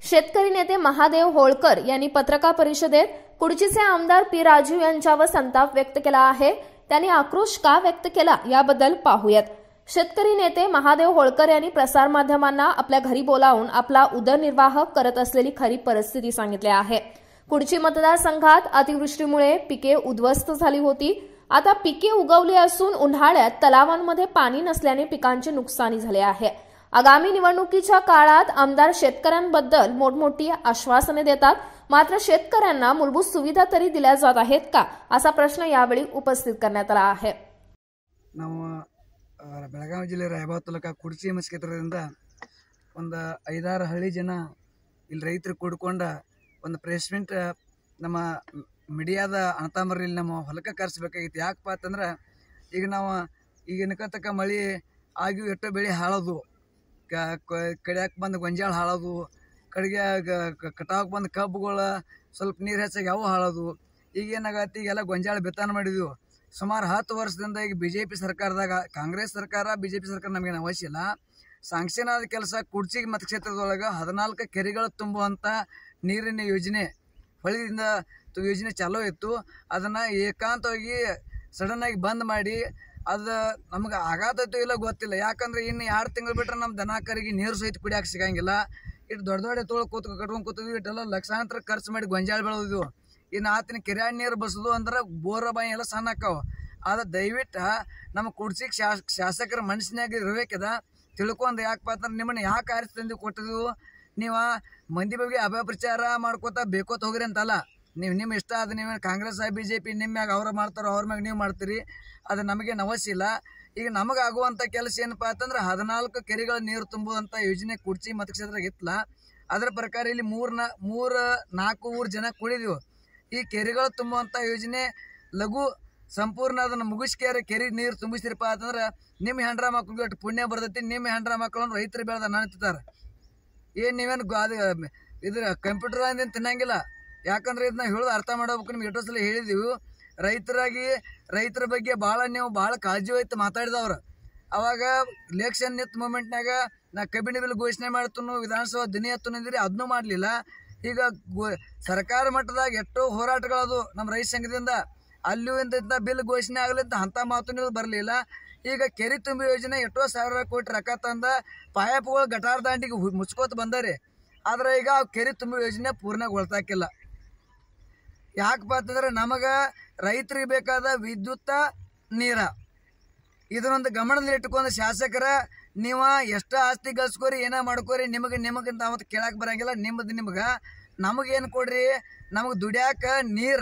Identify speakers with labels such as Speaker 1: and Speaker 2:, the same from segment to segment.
Speaker 1: शेतकरी नेते महादेव होळकर यांनी पत्रकार परिषदेत कुडचीचे आमदार पी राजू यांच्यावर संताप व्यक्त केला आहे त्यांनी आक्रोश का व्यक्त केला याबद्दल पाहूयात शेतकरी नेते महादेव होळकर यांनी प्रसारमाध्यमांना आपल्या घरी बोलावून आपला उदरनिर्वाह करत असलेली खरी परिस्थिती सांगितली आहे कुडची मतदारसंघात अतिवृष्टीमुळे पिके उद्ध्वस्त झाली होती आता पिके उगवली असून उन्हाळ्यात तलावांमध्ये पाणी नसल्याने पिकांचे नुकसानी झाले आहे आगामी निवडणुकीच्या काळात आमदार शेतकऱ्यांबद्दल मोठमोठी आश्वासने देतात मात्र शेतकऱ्यांना मूलभूत सुविधा तरी दिल्या जात आहेत का असा प्रश्न यावेळी उपस्थित करण्यात आला आहे
Speaker 2: ನಾವು ಆ, ಬೆಳಗಾವಿ ಜಿಲ್ಲೆ ರಾಯಬಾಗ್ ತಾಲೂಕು ಕುಡ್ಚಿ ಕ್ಷೇತ್ರದಿಂದ ಒಂದು ಐದಾರು ಹಳ್ಳಿ ಜನ ಇಲ್ಲಿ ರೈತರು ಕೂಡ್ಕೊಂಡ ಒಂದು ಪ್ರೆಸ್ಮೆಂಟ್ ನಮ್ಮ ಮೀಡಿಯಾದ ಅಣತಾಮರ್ರಿ ಇಲ್ಲಿ ನಮ್ಮ ಹೊಲಕ್ಕೆ ಕರೆಸ್ಬೇಕಾಗಿತ್ತು ಯಾಕಪ್ಪ ಅಂತಂದ್ರೆ ಈಗ ನಾವು ಈಗಿನ ತಕ್ಕ ಮಳೆ ಆಗಿ ಎಷ್ಟೋ ಬೆಳೆ ಹಾಳೋದು ಕಡಿಯಾಕೆ ಬಂದು ಗೊಂಜಾಳ ಹಾಳೋದು ಕಡೆಗೆ ಕಟಾವಕ್ಕೆ ಬಂದು ಕಬ್ಬುಗಳು ಸ್ವಲ್ಪ ನೀರು ಹೆಚ್ಚಾಗಿ ಅವು ಹಾಳೋದು ಈಗ ಏನಾಗತ್ತೆ ಈಗೆಲ್ಲ ಗೊಂಜಾಳ ಬಿತ್ತನೆ ಮಾಡಿದ್ವು ಸುಮಾರು ಹತ್ತು ವರ್ಷದಿಂದ ಈಗ ಬಿ ಜೆ ಪಿ ಸರ್ಕಾರದಾಗ ಕಾಂಗ್ರೆಸ್ ಸರ್ಕಾರ ಬಿ ಜೆ ಪಿ ಸರ್ಕಾರ ನಮಗೇನು ಅವಶ್ಯ ಇಲ್ಲ ಸಾಂಕ್ಷನ್ ಆದ ಕೆಲಸ ಕುಡ್ಚಿ ಮತಕ್ಷೇತ್ರದೊಳಗೆ ಹದಿನಾಲ್ಕು ಕೆರೆಗಳು ತುಂಬುವಂಥ ನೀರಿನ ಯೋಜನೆ ಹೊಳಿದಿಂದ ತು- ಯೋಜನೆ ಚಾಲೂ ಇತ್ತು ಅದನ್ನು ಏಕಾಂತವಾಗಿ ಸಡನ್ನಾಗಿ ಬಂದ್ ಮಾಡಿ ಅದು ನಮ್ಗೆ ಆಗಾತೈತೋ ಇಲ್ಲ ಗೊತ್ತಿಲ್ಲ ಯಾಕಂದ್ರೆ ಇನ್ನು ಎರಡು ತಿಂಗಳು ಬಿಟ್ರೆ ನಮ್ಮ ದನ ಕರಿಗೆ ನೀರು ಸಹಿತ ಕುಡಿಯಕ್ಕೆ ಸಿಗಂಗಿಲ್ಲ ಇಟ್ಟು ದೊಡ್ಡ ದೊಡ್ಡ ತೊಳ್ ಕೂತ್ ಕಟ್ಕೊಂಡು ಕೂತಿದ್ವಿ ಇಟ್ಟೆಲ್ಲ ಲಕ್ಷಾಂತರ ಖರ್ಚು ಮಾಡಿ ಗೊಂಜಾಳ ಬೆಳೆದಿದ್ವು ಇನ್ನು ಆತಿನ ಕೆರೆಯಾಗ ನೀರು ಬಸದು ಅಂದ್ರೆ ಬೋರ ಬಾಯಿ ಎಲ್ಲ ಸಣ್ಣ ಆಕಾವ ಆದ್ರೆ ದಯವಿಟ್ಟು ನಮ್ಮ ಕುಡ್ಸಿಗೆ ಶಾಸ್ ಶಾಸಕರ ಮನಸ್ಸಿನಾಗ ಇರಬೇಕದ ತಿಳ್ಕೊಂಡು ಯಾಕಪ್ಪ ಅಂತಂದ್ರೆ ನಿಮ್ಮನ್ನ ಯಾಕೆ ಆರಿಸಿ ತಂದು ಕೊಟ್ಟಿದ್ವು ನೀವು ಮಂದಿ ಬಗ್ಗೆ ಅಪಪ್ರಚಾರ ಮಾಡ್ಕೋತ ಬೇಕೋತ ಹೋಗ್ರಿ ಅಂತಲ್ಲ ನೀವು ನಿಮ್ಮ ಇಷ್ಟ ಅದು ನೀವು ಕಾಂಗ್ರೆಸ್ ಬಿ ಜೆ ಪಿ ನಿಮ್ಮ ಮ್ಯಾಗ ಅವ್ರು ಮಾಡ್ತಾರೋ ಅವ್ರ ಮ್ಯಾಗ ನೀವು ಮಾಡ್ತೀರಿ ಅದು ನಮಗೇನು ಅವಶ್ಯ ಇಲ್ಲ ಈಗ ನಮಗೆ ಆಗುವಂಥ ಕೆಲಸ ಏನಪ್ಪ ಅಂತಂದ್ರೆ ಹದಿನಾಲ್ಕು ಕೆರೆಗಳ ನೀರು ತುಂಬುವಂಥ ಯೋಜನೆ ಕುಡ್ಚಿ ಮತಕ್ಷೇತ್ರದಾಗ ಇತ್ತಲ್ಲ ಅದರ ಪ್ರಕಾರ ಇಲ್ಲಿ ಮೂರ್ನ ಮೂರು ನಾಲ್ಕು ಊರು ಜನ ಕುಳಿದೀವು ಈ ಕೆರೆಗಳು ತುಂಬುವಂಥ ಯೋಜನೆ ಲಘು ಸಂಪೂರ್ಣ ಅದನ್ನು ಮುಗಿಸ್ಕ್ಯಾರ ಕೆರೆ ನೀರು ತುಂಬಿಸ್ತಿರಪ್ಪ ಅಂತಂದ್ರೆ ನಿಮ್ಮ ಹೆಂಡ್ರ ಮಕ್ಳಿಗೆ ಅಷ್ಟು ಪುಣ್ಯ ಬರ್ತೈತಿ ನಿಮ್ಮ ಹೆಂಡ್ರ ಮಕ್ಕಳನ್ನು ರೈತರು ಬೆಳೆದ ನಂಬ್ತಿರ್ತಾರೆ ಏನು ನೀವೇನು ಅದು ಇದ್ರ ಕಂಪ್ಯೂಟರ್ ಅಂದೇನು ತಿನ್ನಂಗಿಲ್ಲ ಯಾಕಂದ್ರೆ ಇದನ್ನ ಹೇಳೋದು ಅರ್ಥ ಮಾಡ್ಬೇಕು ನಿಮ್ಗೆ ಎಷ್ಟೋ ಸಲ ಹೇಳಿದೀವಿ ರೈತರಾಗಿ ರೈತರ ಬಗ್ಗೆ ಭಾಳ ನೀವು ಭಾಳ ಕಾಳಜಿ ಹೋಯ್ತು ಮಾತಾಡಿದವ್ರು ಅವಾಗ ಇಲೆಕ್ಷನ್ ನಿಂತ ಮೂಮೆಂಟ್ನಾಗ ನಾ ಕಬ್ಬಿಣ ಬಿಲ್ ಘೋಷಣೆ ಮಾಡ್ತನು ವಿಧಾನಸಭಾ ದಿನ ಎತ್ತು ನಿಂದಿರಿ ಅದನ್ನೂ ಮಾಡಲಿಲ್ಲ ಈಗ ಗೋ- ಸರ್ಕಾರ ಮಟ್ಟದಾಗ ಎಷ್ಟೋ ಹೋರಾಟಗಳದು ನಮ್ಮ ರೈತ ಸಂಘದಿಂದ ಅಲ್ಲೂ ಇಂಥ ಬಿಲ್ ಘೋಷಣೆ ಆಗಲಿ ಅಂತ ಅಂಥ ಮಾತು ನೀವು ಬರಲಿಲ್ಲ ಈಗ ಕೆರೆ ತುಂಬಿ ಯೋಜನೆ ಎಷ್ಟೋ ಸಾವಿರ ಕೋಟಿ ರೊಕ್ಕ ತಂದ ಪಾಯಪ್ಗಳು ಗಟಾರ ದಾಂಡಿಗೆ ಹು- ಮುಚ್ಕೋತ ಬಂದಾರೆ ಆದ್ರೆ ಈಗ ಆ ಕೆರೆ ತುಂಬಿ ಯೋಜನೆ ಪೂರ್ಣಗೊಳ್ತಾಕಿಲ್ಲ ಯಾಕಪ್ಪ ಅಂತಂದ್ರೆ ನಮಗೆ ರೈತರಿಗೆ ಬೇಕಾದ ವಿದ್ಯುತ್ತ ನೀರ ಇದನ್ನೊಂದು ಗಮನದಲ್ಲಿ ಇಟ್ಕೊಂಡು ಶಾಸಕರ ನೀವು ಎಷ್ಟ ಆಸ್ತಿ ಗಳಿಸ್ಕೋರಿ ಏನ ಮಾಡ್ಕೋರಿ ನಿಮಗೆ ನಿಮಗಿಂತ ಅವತ್ತು ಕೇಳಕ್ ಬರಂಗಿಲ್ಲ ನಿಮ್ಮದು ನಿಮ್ಗೆ ನಮಗೇನು ಕೊಡ್ರಿ ನಮಗೆ ದುಡ್ಯಾಕ ನೀರ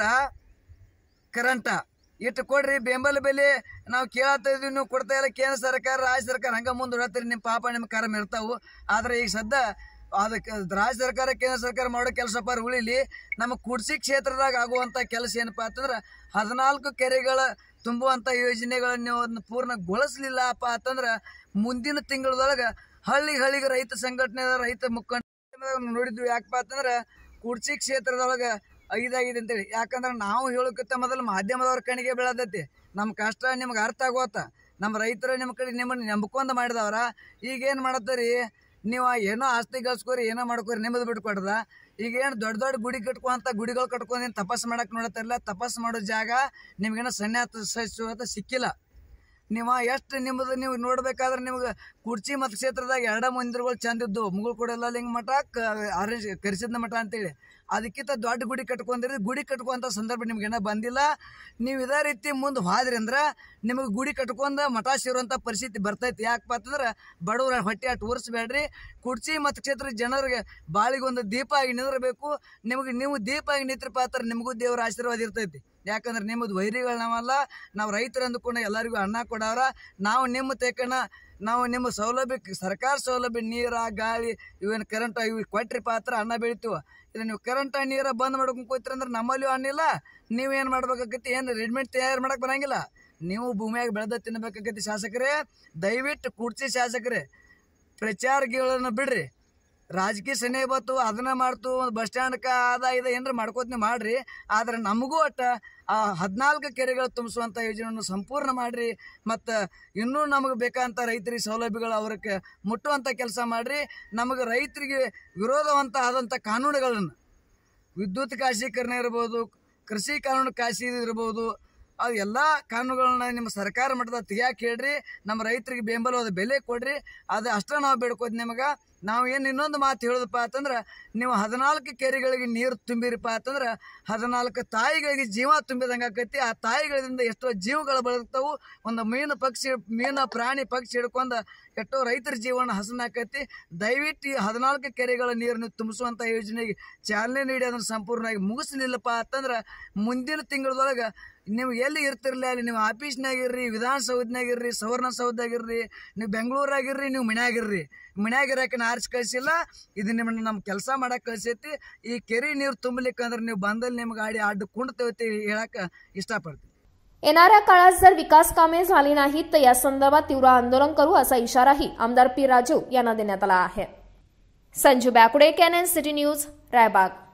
Speaker 2: ಕರೆಂಟ ಇಟ್ಟು ಕೊಡ್ರಿ ಬೆಂಬಲ ಬೆಲೆ ನಾವು ಕೇಳತ್ತಾ ಇದೀವಿ ನೀವು ಕೊಡ್ತಾ ಇಲ್ಲ ಕೇಂದ್ರ ಸರ್ಕಾರ ರಾಜ್ಯ ಸರ್ಕಾರ ಹಂಗ ಮುಂದೆ ನಿಮ್ಮ ಪಾಪ ನಿಮ್ಮ ಕರಮ್ ಇರ್ತಾವು ಆದ್ರೆ ಈಗ ಸದ್ಯ ಅದಕ್ಕೆ ರಾಜ್ಯ ಸರ್ಕಾರ ಕೇಂದ್ರ ಸರ್ಕಾರ ಮಾಡೋ ಕೆಲಸ ಪರ ಉಳಿಲಿ ನಮ್ಮ ಕುಡ್ಸಿ ಕ್ಷೇತ್ರದಾಗ ಆಗುವಂಥ ಕೆಲಸ ಏನಪ್ಪಾ ಅಂತಂದ್ರೆ ಹದಿನಾಲ್ಕು ಕೆರೆಗಳ ತುಂಬುವಂಥ ಯೋಜನೆಗಳನ್ನ ನೀವು ಅದನ್ನ ಪೂರ್ಣಗೊಳಿಸ್ಲಿಲ್ಲಪ್ಪ ಅಂತಂದ್ರೆ ಮುಂದಿನ ತಿಂಗಳದೊಳಗೆ ಹಳ್ಳಿ ಹಳ್ಳಿಗೆ ರೈತ ಸಂಘಟನೆ ರೈತ ಮುಖಂಡ ನೋಡಿದ್ವಿ ಯಾಕಪ್ಪ ಅಂತಂದ್ರೆ ಕುಡ್ಸಿ ಕ್ಷೇತ್ರದೊಳಗೆ ಐದಾಗಿದೆ ಅಂತೇಳಿ ಯಾಕಂದ್ರೆ ನಾವು ಹೇಳೋಕ್ಕಿಂತ ಮೊದಲು ಮಾಧ್ಯಮದವ್ರ ಕಣಿಗೆ ಬೆಳೆದೈತಿ ನಮ್ಮ ಕಷ್ಟ ನಿಮ್ಗೆ ಅರ್ಥ ಆಗೋತ ನಮ್ಮ ರೈತರು ನಿಮ್ಮ ಕಡೆ ನಿಮ್ಮನ್ನು ನಂಬ್ಕೊಂಡ್ ಮಾಡಿದವ್ರ ಈಗ ಏನು ಮಾಡತ್ತೀರಿ ನೀವು ಏನೋ ಆಸ್ತಿ ಗಳಿಸ್ಕೋರಿ ಏನೋ ಮಾಡ್ಕೋರಿ ನಿಮ್ಮದು ಬಿಟ್ಕೊಡ್ದ ಈಗ ಏನು ದೊಡ್ಡ ದೊಡ್ಡ ಗುಡಿ ಕಟ್ಕೊಂತ ಗುಡಿಗಳು ಕಟ್ಕೊಂಡು ಏನು ತಪಸ್ ಮಾಡಕ್ಕೆ ನೋಡತ್ತಿರಲ್ಲ ತಪಸ್ ಮಾಡೋ ಜಾಗ ನಿಮ್ಗೇನೋ ಸನ್ನೆ ಹತ್ತ ಸಿಕ್ಕಿಲ್ಲ ನೀವು ಎಷ್ಟು ನಿಮ್ಮದು ನೀವು ನೋಡ್ಬೇಕಾದ್ರೆ ನಿಮ್ಗೆ ಕುರ್ಚಿ ಮತ್ತು ಕ್ಷೇತ್ರದಾಗ ಎರಡ ಮಂದಿರಗಳು ಚಂದ ಇದ್ದು ಮುಗುಳು ಕೊಡಲ್ಲ ಲಿಂಗ ಮಠ ಅರೇಂಜ್ ಕರಿಸಿದ ಮಠ ಅಂತೇಳಿ ಅದಕ್ಕಿಂತ ದೊಡ್ಡ ಗುಡಿ ಕಟ್ಕೊಂಡಿರಿ ಗುಡಿ ಕಟ್ಕೊಂತ ಸಂದರ್ಭ ನಿಮ್ಗೆ ಏನೋ ಬಂದಿಲ್ಲ ನೀವು ಇದೇ ರೀತಿ ಮುಂದೆ ಹೋದ್ರಿ ಅಂದ್ರೆ ನಿಮಗೆ ಗುಡಿ ಕಟ್ಕೊಂಡ ಮಠ ಸೇರುವಂಥ ಪರಿಸ್ಥಿತಿ ಬರ್ತೈತಿ ಯಾಕಪ್ಪ ಅಂತಂದ್ರೆ ಬಡವರ ಹೊಟ್ಟೆ ಅಟ್ಟು ಉರ್ಸ್ಬೇಡ್ರಿ ಕುರ್ಚಿ ಮತ್ತು ಕ್ಷೇತ್ರ ಜನರಿಗೆ ಬಾಳಿಗೆ ಒಂದು ದೀಪ ಆಗಿ ನಿಂದಿರಬೇಕು ನಿಮಗೆ ನೀವು ದೀಪ ಆಗಿ ನಿಂತ್ರ ಪಾತ್ರ ನಿಮಗೂ ದೇವರ ಆಶೀರ್ವಾದ ಇರ್ತೈತಿ ಯಾಕಂದ್ರೆ ನಿಮ್ಮದು ವೈರಿಗಳು ನಾವಲ್ಲ ನಾವು ರೈತರು ಅಂದುಕೊಂಡು ಎಲ್ಲರಿಗೂ ಅನ್ನ ಕೊಡವ್ರ ನಾವು ನಿಮ್ಮ ತೆಕ್ಕನ ನಾವು ನಿಮ್ಮ ಸೌಲಭ್ಯಕ್ಕೆ ಸರ್ಕಾರ ಸೌಲಭ್ಯ ನೀರ ಗಾಳಿ ಇವೇನು ಕರೆಂಟ್ ಇವು ಕೊಟ್ರಿ ಪಾತ್ರ ಅನ್ನ ಬೆಳಿತೀವ ಇದು ನೀವು ಕರೆಂಟ್ ನೀರ ಬಂದ್ ಮಾಡ್ಕೊಂಡು ಕೂತ್ರಿ ಅಂದ್ರೆ ನಮ್ಮಲ್ಲಿಯೂ ಅನ್ನಿಲ್ಲ ನೀವೇನು ಮಾಡ್ಬೇಕಾಗತ್ತೆ ಏನು ರೆಡಿಮೇಡ್ ತಯಾರು ಮಾಡಕ್ಕೆ ಬರಂಗಿಲ್ಲ ನೀವು ಭೂಮಿಯಾಗ ಬೆಳೆದ ತಿನ್ನಬೇಕಾಗತ್ತೆ ಶಾಸಕರೇ ದಯವಿಟ್ಟು ಕುಡ್ಸಿ ಶಾಸಕರೇ ಪ್ರಚಾರಗಳನ್ನು ಬಿಡ್ರಿ ರಾಜಕೀಯ ಸೆನೆ ಬತ್ತು ಅದನ್ನ ಮಾಡ್ತು ಬಸ್ ಸ್ಟ್ಯಾಂಡ್ಕ ಅದ ಇದು ಏನ್ರ ಮಾಡ್ಕೋತ ನೀವು ಮಾಡ್ರಿ ಆದ್ರೆ ನಮಗೂ ಒಟ್ಟ ಆ ಹದಿನಾಲ್ಕು ಕೆರೆಗಳು ತುಂಬಿಸುವಂಥ ಯೋಜನೆಯನ್ನು ಸಂಪೂರ್ಣ ಮಾಡ್ರಿ ಮತ್ತು ಇನ್ನೂ ನಮಗೆ ಬೇಕಂತ ರೈತರಿಗೆ ಸೌಲಭ್ಯಗಳು ಅವ್ರಿಗೆ ಮುಟ್ಟುವಂಥ ಕೆಲಸ ಮಾಡ್ರಿ ನಮಗೆ ರೈತರಿಗೆ ವಿರೋಧವಂತ ಆದಂಥ ಕಾನೂನುಗಳನ್ನು ವಿದ್ಯುತ್ ಖಾಸೀಕರಣ ಇರ್ಬೋದು ಕೃಷಿ ಕಾನೂನು ಖಾಸಿ ಇರ್ಬೋದು ಅದು ಎಲ್ಲ ಕಾನೂನುಗಳನ್ನ ನಿಮ್ಮ ಸರ್ಕಾರ ಮಟ್ಟದ ತೆಗಿಯಾಕೆ ಹೇಳ್ರಿ ನಮ್ಮ ರೈತರಿಗೆ ಬೆಂಬಲವಾದ ಬೆಲೆ ಕೊಡ್ರಿ ಅದು ಅಷ್ಟೇ ನಾವು ಬೇಡ್ಕೋದು ನಿಮಗೆ ನಾವು ಏನು ಇನ್ನೊಂದು ಮಾತು ಹೇಳೋದಪ್ಪ ಅಂತಂದ್ರೆ ನೀವು ಹದಿನಾಲ್ಕು ಕೆರೆಗಳಿಗೆ ನೀರು ತುಂಬಿರಪ್ಪ ಅಂತಂದ್ರೆ ಹದಿನಾಲ್ಕು ತಾಯಿಗಳಿಗೆ ಜೀವ ತುಂಬಿದಂಗೆ ಆಕೈತಿ ಆ ತಾಯಿಗಳಿಂದ ಎಷ್ಟೋ ಜೀವಗಳು ಬದುಕ್ತಾವು ಒಂದು ಮೀನು ಪಕ್ಷಿ ಮೀನು ಪ್ರಾಣಿ ಪಕ್ಷಿ ಹಿಡ್ಕೊಂಡು ಎಷ್ಟೋ ರೈತರ ಜೀವನ ಹಸನಾಕೈತಿ ದಯವಿಟ್ಟು ಈ ಹದಿನಾಲ್ಕು ಕೆರೆಗಳ ನೀರನ್ನು ತುಂಬಿಸುವಂಥ ಯೋಜನೆಗೆ ಚಾಲನೆ ನೀಡಿ ಅದನ್ನು ಸಂಪೂರ್ಣವಾಗಿ ಮುಗಿಸ್ಲಿಲ್ಲಪ್ಪ ಅಂತಂದ್ರೆ ಮುಂದಿನ ತಿಂಗಳದೊಳಗೆ ನೀವು ಎಲ್ಲಿ ಇರ್ತಿರ್ಲಿ ಅಲ್ಲಿ ನೀವು ಆಫೀಸ್ನಾಗಿರ್ರಿ ವಿಧಾನಸೌಧನಾಗಿರ್ರಿ ಸವರ್ಣಸೌಧಾಗಿರ್ರಿ ನೀವು ಬೆಂಗಳೂರಾಗಿರ್ರಿ ನೀವು ಮನ್ಯಾಗಿರ್ರಿ ಮನ್ಯಾಗಿರಕ್ಕೆ ಆರಿಸಿ ಕಳಿಸಿಲ್ಲ ಇದು ನಿಮ್ಮನ್ನ ನಮ್ಮ ಕೆಲಸ ಮಾಡಕ್ಕೆ ಕಳಿಸೈತಿ ಈ ಕೆರೆ ನೀರು ತುಂಬಲಿಕ್ಕಂದ್ರೆ ನೀವು ಬಂದಲ್ಲಿ ನಿಮ್ಮ ಗಾಡಿ ಅಡ್ಡ ಕುಂಡ್ತೇವತಿ ಹೇಳಕ್ಕೆ इष्टपडते
Speaker 1: येणाऱ्या काळात जर विकास कामे झाली नाहीत तर या संदर्भात तीव्र आंदोलन करू असा इशाराही आमदार पी राजू यांना देण्यात आला आहे Sanju Backude Canon city news Raibag